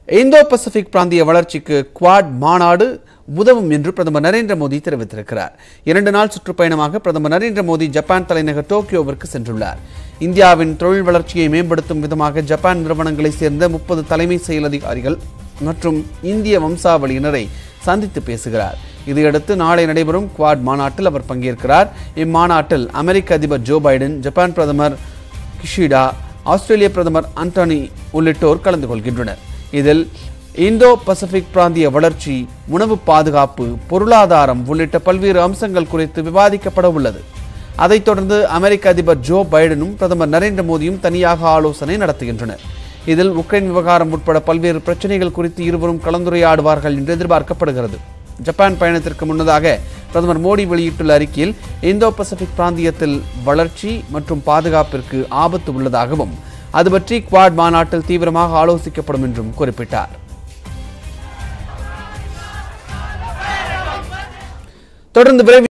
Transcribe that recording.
Indo Pacific பிராந்திய வளர்ச்சிக்கு quad மாநாடு உதவும் என்று பிரதமர் நரேந்திர மோடி தெரிவித்திருக்கிறார் இரண்டு நாள் சுற்றுப்பயணமாக பிரதமர் நரேந்திர மோடி ஜப்பான் தலைநகர் டோக்கியோவிற்கு சென்றுள்ளார் இந்தியாவின் தொழில் வளர்ச்சியை மேம்படுத்தும் விதமாக ஜப்பான் நிறுவனங்களைச் சேர்ந்த முப்பது தலைமை செயல் அதிகாரிகள் மற்றும் இந்திய வம்சாவளியினரை சந்தித்து பேசுகிறார் இதையடுத்து நாளை நடைபெறும் குவாட் மாநாட்டில் அவர் பங்கேற்கிறார் இம்மாநாட்டில் அமெரிக்க அதிபர் ஜோ பைடன் ஜப்பான் பிரதமர் கிஷிடா ஆஸ்திரேலிய பிரதமர் அண்டோனி உள்ளிட்டோர் கலந்து கொள்கின்றனர் இதில் இந்தோ பசிபிக் பிராந்திய வளர்ச்சி உணவு பாதுகாப்பு பொருளாதாரம் உள்ளிட்ட பல்வேறு அம்சங்கள் குறித்து விவாதிக்கப்பட உள்ளது அதைத் தொடர்ந்து அமெரிக்க அதிபர் ஜோ பைடனும் பிரதமர் நரேந்திர மோடியும் தனியாக ஆலோசனை நடத்துகின்றனர் இதில் உக்ரைன் விவகாரம் உட்பட பல்வேறு பிரச்சனைகள் குறித்து இருவரும் கலந்துரையாடுவார்கள் என்று எதிர்பார்க்கப்படுகிறது ஜப்பான் பயணத்திற்கு முன்னதாக பிரதமர் மோடி வெளியிட்டுள்ள அறிக்கையில் இந்தோ பசிபிக் பிராந்தியத்தில் வளர்ச்சி மற்றும் பாதுகாப்பிற்கு ஆபத்து உள்ளதாகவும் அது பற்றி குவாட் மாநாட்டில் தீவிரமாக ஆலோசிக்கப்படும் என்றும் குறிப்பிட்டார் தொடர்ந்து விரைவில்